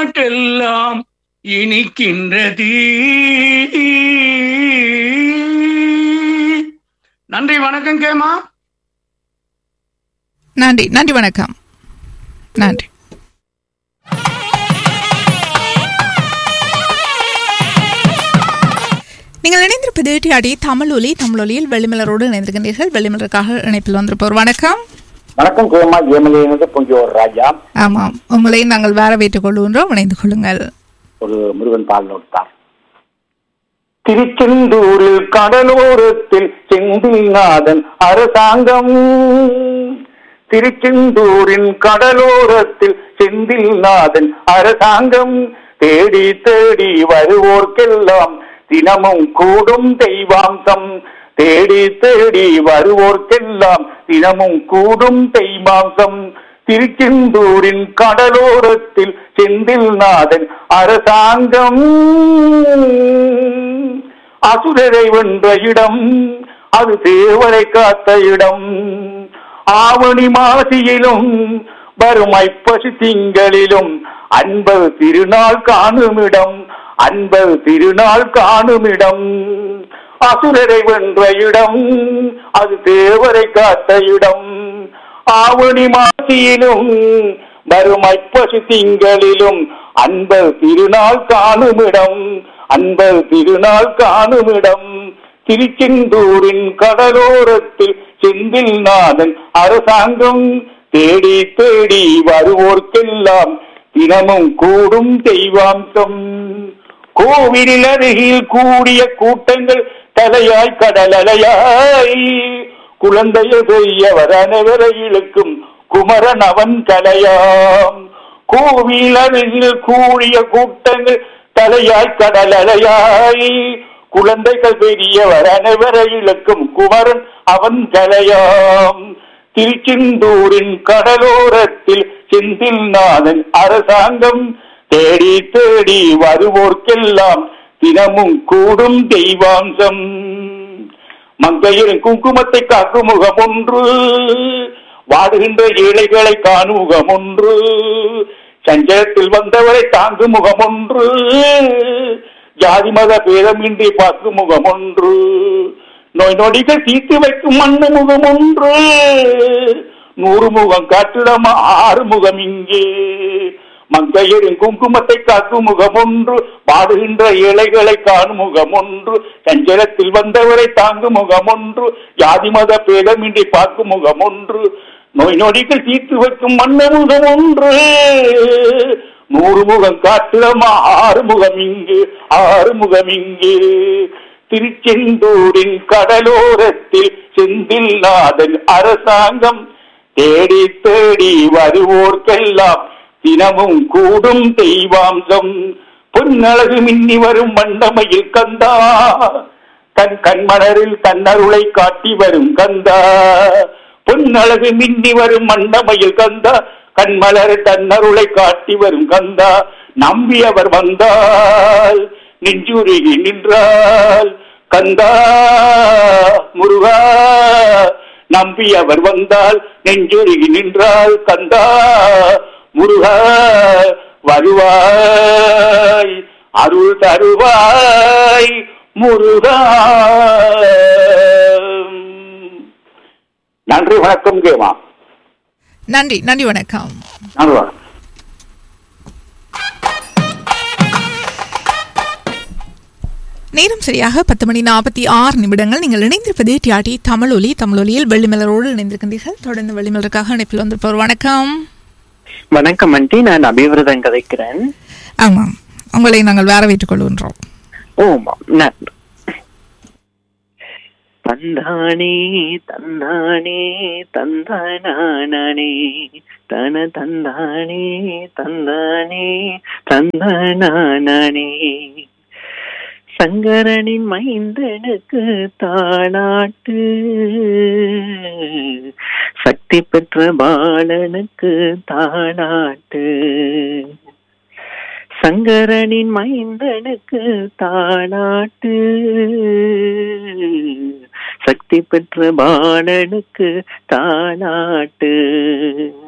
பாட்டெல்லாம் இனிக்கின்றது நன்றி வணக்கம் கேமா நன்றி நன்றி வணக்கம் நன்றி நீங்கள் இணைந்திருப்பது டிஆடி தமிழ் ஒலி தமிழ் ஒலியில் வெள்ளிமலரோடு இணைந்திருக்கின்றீர்கள் வெள்ளிமலருக்காக இணைப்பில் வந்திருப்போர் வணக்கம் வணக்கம் கேமா ஜெயமலியிலிருந்து கொஞ்சம் ராஜா ஆமாம் உங்களையும் நாங்கள் வேற வைத்துக் கொள்கின்றோம் இணைந்து கொள்ளுங்கள் ஒரு முருகன் பால் நோட்டார் திருச்செந்தூரில் கடலோரத்தில் செந்தில்நாதன் அரசாங்கம் திருச்செந்தூரின் கடலோரத்தில் செந்தில்நாதன் அரசாங்கம் தேடி தேடி வருவோர்க்கெல்லாம் தினமும் கூடும் தெய்வாம்சம் தேடி தேடி வருவோர்க்கெல்லாம் தினமும் கூடும் தெய்வாம்சம் திருச்செந்தூரின் கடலோரத்தில் செந்தில்நாதன் அரசாங்கம் அசுரரை வென்ற இடம் அது தேவரை காத்த இடம் ஆவணி மாசியிலும் வரும் ஐப்பசி திங்களிலும் அன்பர் திருநாள் காணுமிடம் அன்பர் திருநாள் காணுமிடம் அசுரரை வென்ற இடம் அது தேவரை காத்த இடம் ஆவணி மாசியிலும் வரும் ஐப்பசி திங்களிலும் அன்பர் திருநாள் காணுமிடம் அன்பர் திருநாள் காணுமிடம் திருச்செந்தூரின் கடலோரத்தில் செந்தில்நாதன் அரசாங்கம் தேடி தேடி வருவோர்க்கெல்லாம் தினமும் கூடும் தெய்வாம்சம் கோவிலில் அருகில் கூடிய கூட்டங்கள் தலையாய் கடலலையாய் குழந்தைய பெரியவர் அனைவரை இழுக்கும் குமரன் அவன் கலையாம் கோவில் அருகில் கூடிய கூட்டங்கள் தலையாய் கடலலையாய் குழந்தைகள் பெரியவர் அனைவரை இழுக்கும் குமரன் அவன் கலையாம் திருச்செந்தூரின் கடலோரத்தில் செந்தில்நாதன் அரசாங்கம் தேடி தேடி வருவோர்க்கெல்லாம் தினமும் கூடும் தெய்வாம்சம் மங்கையரின் குங்குமத்தை காக்கும் முகம் ஒன்று வாடுகின்ற ஏழைகளை காணும் முகம் ஒன்று சஞ்சலத்தில் வந்தவரை தாங்கும் முகம் ஒன்று ஜாதி மத பேதமின்றி பார்க்கும் முகம் ஒன்று நோய் நொடிகள் தீர்த்து வைக்கும் மண்ணு முகம் ஒன்று நூறு முகம் காட்டிடம் ஆறு முகம் இங்கே மங்கையரின் குங்குமத்தை காக்கும் முகம் ஒன்று பாடுகின்ற ஏழைகளை காணும் முகம் ஒன்று சஞ்சலத்தில் வந்தவரை தாங்கும் முகம் ஒன்று ஜாதி மத பேதமின்றி பார்க்கும் முகம் ஒன்று நோய் நொடிகள் தீர்த்து வைக்கும் மண்ண முகம் ஒன்று நூறு முகம் காட்டிடம் ஆறு முகம் இங்கு ஆறு முகம் இங்கு திருச்செந்தூரின் கடலோரத்தில் செந்தில்நாதன் அரசாங்கம் தேடி தேடி வருவோர்க்கெல்லாம் தினமும் கூடும் தெய்வாம்சம் பொன்னழகு மின்னி வரும் மண்டமையில் கந்தா தன் கண்மணரில் தன்னருளை காட்டி வரும் கந்தா பொன்னழகு மின்னி வரும் மண்டமையில் கந்தா கண்மலர் தன்னருளை காட்டி வரும் கந்தா நம்பி அவர் வந்தால் நெஞ்சுருகி நின்றால் கந்தா முருகா நம்பி அவர் வந்தால் நெஞ்சுருகி நின்றால் கந்தா முருகா வருவாய் அருள் தருவாய் முருகா நன்றி வணக்கம் கேமா நன்றி நன்றி வணக்கம் நன்றி வணக்கம் நேரம் சரியாக பத்து மணி நாற்பத்தி ஆறு நிமிடங்கள் நீங்கள் இணைந்திருப்பது டிஆர்டி தமிழ் ஒலி தமிழ் ஒலியில் வெள்ளிமலரோடு இணைந்திருக்கின்றீர்கள் தொடர்ந்து வெள்ளிமலருக்காக இணைப்பில் வந்திருப்பவர் வணக்கம் வணக்கம் ஆண்டி நான் அபிவிரதம் கதைக்கிறேன் ஆமாம் உங்களை நாங்கள் வேற வைத்துக் கொள்கின்றோம் ஓமாம் நன்றி தந்தானே தந்தானே தந்தானே தன தந்தானே தந்தானே தந்தானே சங்கரனின் மைந்தனுக்கு தாளாட்டு சக்தி பெற்ற பாலனுக்கு தாளாட்டு சங்கரனின் மைந்தனுக்கு தாளாட்டு சக்தி பெற்ற பாலனுக்கு தாளாட்டு